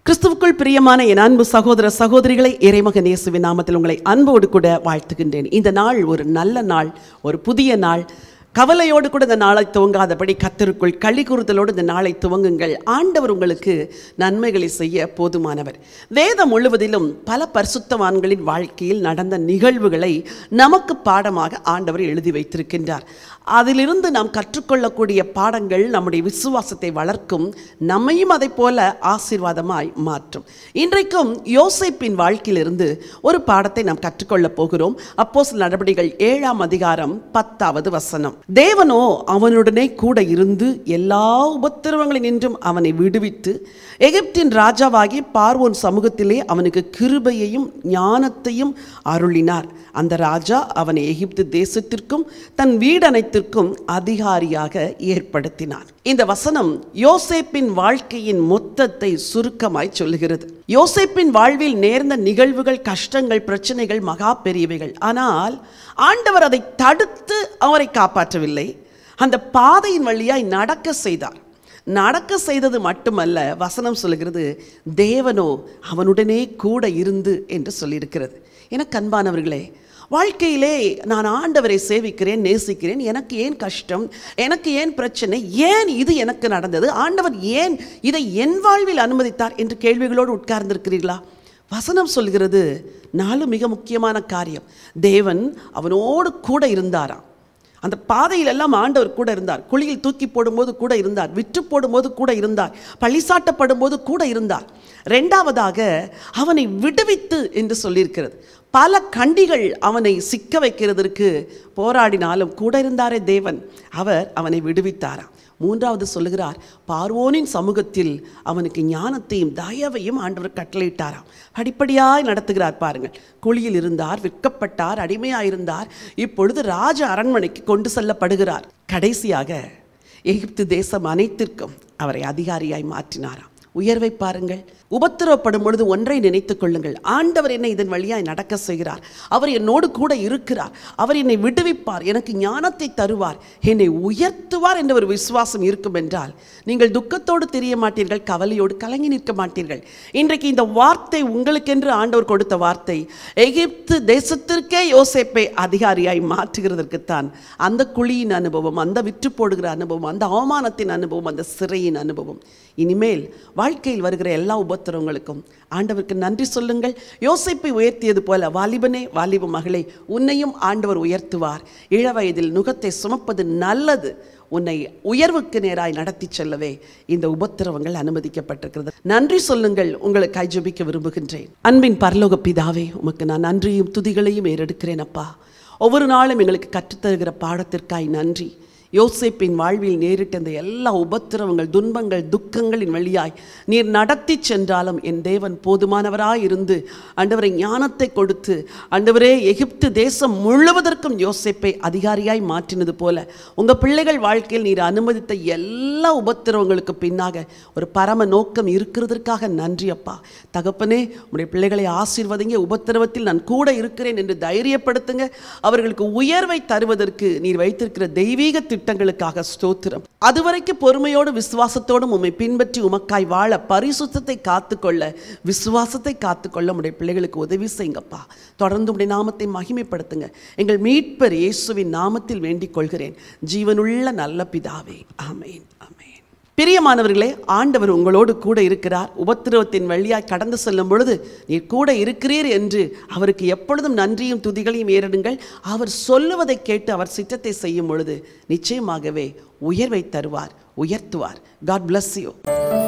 கிறிஸ்துவுக்குள் பிரியமான என் அன்பு சகோதர சகோதரிகளை இறைமகன் இயேசுவின் நாமத்தில் உங்களை அன்போடு கூட வாழ்த்துகின்றேன் இந்த நாள் ஒரு நல்ல நாள் ஒரு புதிய நாள் கவலையோடு கூட இந்த நாளை துவங்காதபடி கத்தருக்குள் களி கூறுதலோடு இந்த நாளை துவங்குங்கள் ஆண்டவர் உங்களுக்கு நன்மைகளை செய்ய போதுமானவர் வேதம் முழுவதிலும் பல பரிசுத்தவான்களின் வாழ்க்கையில் நடந்த நிகழ்வுகளை நமக்கு பாடமாக ஆண்டவர் எழுதி வைத்திருக்கின்றார் அதிலிருந்து நாம் கற்றுக்கொள்ளக்கூடிய பாடங்கள் நம்முடைய விசுவாசத்தை வளர்க்கும் நம்மையும் அதை போல ஆசீர்வாதமாய் மாற்றும் இன்றைக்கும் யோசேப்பின் வாழ்க்கையிலிருந்து ஒரு பாடத்தை நாம் கற்றுக்கொள்ளப் போகிறோம் அப்போஸ் நடவடிக்கைகள் ஏழாம் அதிகாரம் பத்தாவது வசனம் தேவனோ அவனுடனே கூட இருந்து எல்லா உபத்திரவங்களினின்றும் அவனை விடுவித்து எகிப்தின் ராஜாவாகி பார்வோன் சமூகத்திலே அவனுக்கு கிருபையையும் ஞானத்தையும் அருளினார் அந்த ராஜா அவனை எகிப்து தேசத்திற்கும் தன் வீடனைத்திற்கும் அதிகாரியாக ஏற்படுத்தினார் இந்த வசனம் யோசேப்பின் வாழ்க்கையின் மொத்தத்தை சுருக்கமாய் சொல்லுகிறது யோசேப்பின் வாழ்வில் நேர்ந்த நிகழ்வுகள் கஷ்டங்கள் பிரச்சனைகள் மகா பெரியவைகள் ஆனால் ஆண்டவர் அதை தடுத்து அவரை காப்பாற்றவில்லை அந்த பாதையின் வழியாய் நடக்க செய்தார் நடக்க செய்தது மட்டுமல்ல வசனம் சொல்லுகிறது தேவனோ அவனுடனே கூட இருந்து என்று சொல்லியிருக்கிறது எனக்கு அன்பானவர்களே வாழ்க்கையிலே நான் ஆண்டவரை சேவிக்கிறேன் நேசிக்கிறேன் எனக்கு ஏன் கஷ்டம் எனக்கு ஏன் பிரச்சனை ஏன் இது எனக்கு நடந்தது ஆண்டவர் ஏன் இதை என் வாழ்வில் அனுமதித்தார் என்று கேள்விகளோடு உட்கார்ந்திருக்கிறீர்களா வசனம் சொல்கிறது நாலு மிக முக்கியமான காரியம் தேவன் அவனோடு கூட இருந்தாராம் அந்த பாதையில் எல்லாம் ஆண்டவர் கூட இருந்தார் குழியில் தூக்கி போடும்போது கூட இருந்தார் விற்று போடும்போது கூட இருந்தார் பழிசாட்டப்படும் போது கூட இருந்தார் ரெண்டாவதாக அவனை விடுவித்து என்று சொல்லியிருக்கிறது பல கண்டிகள் அவனை சிக்க வைக்கிறதற்கு போராடினாலும் கூட இருந்தாரே தேவன் அவர் அவனை விடுவித்தாராம் மூன்றாவது சொல்லுகிறார் பார்வோனின் சமூகத்தில் அவனுக்கு ஞானத்தையும் தயவையும் ஆண்டவர் கட்டளையிட்டாராம் படிப்படியாய் நடத்துகிறார் பாருங்கள் குழியில் இருந்தார் விற்கப்பட்டார் அடிமையாயிருந்தார் இப்பொழுது ராஜ அரண்மனைக்கு கொண்டு செல்லப்படுகிறார் கடைசியாக எகிப்து தேசம் அனைத்திற்கும் அவரை அதிகாரியாய் மாற்றினாராம் உயர்வை பாருங்கள் உபத்திரவப்படும் பொழுது ஒன்றை நினைத்துக் கொள்ளுங்கள் ஆண்டவர் என்னை இதன் வழியாய் நடக்க செய்கிறார் அவர் என்னோடு கூட இருக்கிறார் அவர் என்னை விடுவிப்பார் எனக்கு ஞானத்தை தருவார் என்னை உயர்த்துவார் என்ற ஒரு விசுவாசம் இருக்கும் என்றால் நீங்கள் துக்கத்தோடு தெரிய மாட்டீர்கள் கவலையோடு கலங்கி நிற்க மாட்டீர்கள் இன்றைக்கு இந்த வார்த்தை உங்களுக்கென்று ஆண்டவர் கொடுத்த வார்த்தை எகிப்து தேசத்திற்கே யோசேப்பை அதிகாரியாய் மாற்றுகிறதற்குத்தான் அந்த குழியின் அனுபவம் அந்த விற்று போடுகிற அனுபவம் அந்த அவமானத்தின் அனுபவம் அந்த சிறையின் அனுபவம் இனிமேல் வாழ்க்கையில் வருகிற எல்லா உபத்திரவங்களுக்கும் ஆண்டவருக்கு நன்றி சொல்லுங்கள் யோசிப்பை உயர்த்தியது போல வாலிபனே வாலிப மகளே உன்னையும் ஆண்டவர் உயர்த்துவார் இளவயதில் நுகத்தை சுமப்பது நல்லது உன்னை உயர்வுக்கு நேராய் நடத்தி செல்லவே இந்த உபத்திரவங்கள் அனுமதிக்கப்பட்டிருக்கிறது நன்றி சொல்லுங்கள் உங்களுக்கு ஜெபிக்க விரும்புகின்றேன் அன்பின் பரலோக பிதாவே உமக்கு நான் நன்றியும் துதிகளையும் ஏறெடுக்கிறேன் அப்பா ஒவ்வொரு நாளும் எங்களுக்கு கற்றுத்தருகிற பாடத்திற்காய் நன்றி யோசேப்பின் வாழ்வில் நேரிட்ட அந்த எல்லா உபத்திரவங்கள் துன்பங்கள் துக்கங்களின் வழியாய் நீர் நடத்தி சென்றாலும் என் தேவன் போதுமானவராய் இருந்து ஆண்டவரை ஞானத்தை கொடுத்து ஆண்டவரே எகிப்து தேசம் முழுவதற்கும் யோசேப்பை அதிகாரியாய் மாற்றினது போல உங்கள் பிள்ளைகள் வாழ்க்கையில் நீர் அனுமதித்த எல்லா உபத்திரவங்களுக்கு பின்னாக ஒரு பரம நோக்கம் இருக்கிறதற்காக நன்றி அப்பா தகப்பனே உடைய பிள்ளைகளை ஆசீர்வதிங்க உபத்திரவத்தில் நான் கூட இருக்கிறேன் என்று தைரியப்படுத்துங்க அவர்களுக்கு உயர்வை தருவதற்கு நீர் வைத்திருக்கிற தெய்வீக திட்டங்களுக்காக ஸ்தோத்திரம் அதுவரைக்கும் பொறுமையோடு விசுவாசத்தோடும் உம்மை பின்பற்றி உமக்காய் வாழ பரிசுத்தத்தை காத்துக்கொள்ள விசுவாசத்தை காத்துக்கொள்ள உடைய பிள்ளைகளுக்கு உதவி செய்யுங்கப்பா தொடர்ந்து உடைய நாமத்தை மகிமைப்படுத்துங்க எங்கள் மீட்பர் இயேசுவின் நாமத்தில் வேண்டிக் கொள்கிறேன் ஜீவனுள்ள நல்ல பிதாவே ஆமேன் ஆமேன் பிரியமானவர்களே ஆண்டவர் உங்களோடு கூட இருக்கிறார் உபத்திரவத்தின் வழியாய் கடந்து செல்லும் பொழுது நீர் கூட இருக்கிறீர் என்று அவருக்கு எப்பொழுதும் நன்றியும் துதிகளையும் ஏறிடுங்கள் அவர் சொல்லுவதை கேட்டு அவர் சித்தத்தை செய்யும் பொழுது நிச்சயமாகவே உயர்வை தருவார் உயர்த்துவார் காட் bless யூ